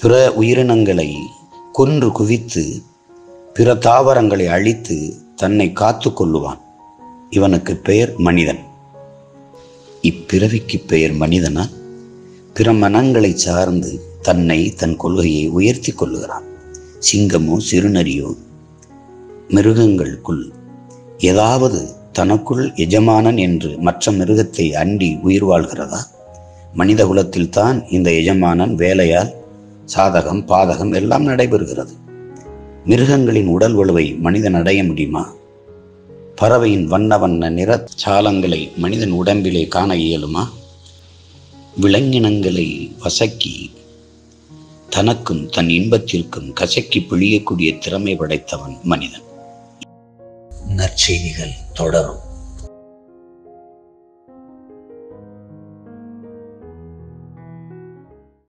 பிற உயிரினங்களை கொன்று குவித்து பிற தாவரங்களை அழித்து தன்னை காத்து கொள்ளுவான் இவனுக்கு பெயர் மனிதன் இப்பிறவிக்கு பெயர் மனிதனா பிற மனங்களை சார்ந்து தன்னை தன் கொள்கையை உயர்த்தி கொள்ளுகிறான் சிங்கமோ சிறுநரியோ மிருகங்களுக்குள் ஏதாவது தனக்குள் எஜமானன் என்று மற்ற மிருகத்தை அண்டி உயிர் வாழ்கிறதா மனித குலத்தில்தான் இந்த எஜமானன் வேலையால் சாதகம் பாதகம் எல்லாம் நடைபெறுகிறது மிருகங்களின் உடல் வலுவை மனிதன் அடைய முடியுமா பறவையின் வண்ண வண்ண நிறச்சாலங்களை மனிதன் உடம்பிலே காண இயலுமா விலங்கினங்களை வசக்கி தனக்கும் தன் இன்பத்திற்கும் கசக்கி பிழியக்கூடிய திறமை படைத்தவன் மனிதன் நற்செய்திகள் தொடரும்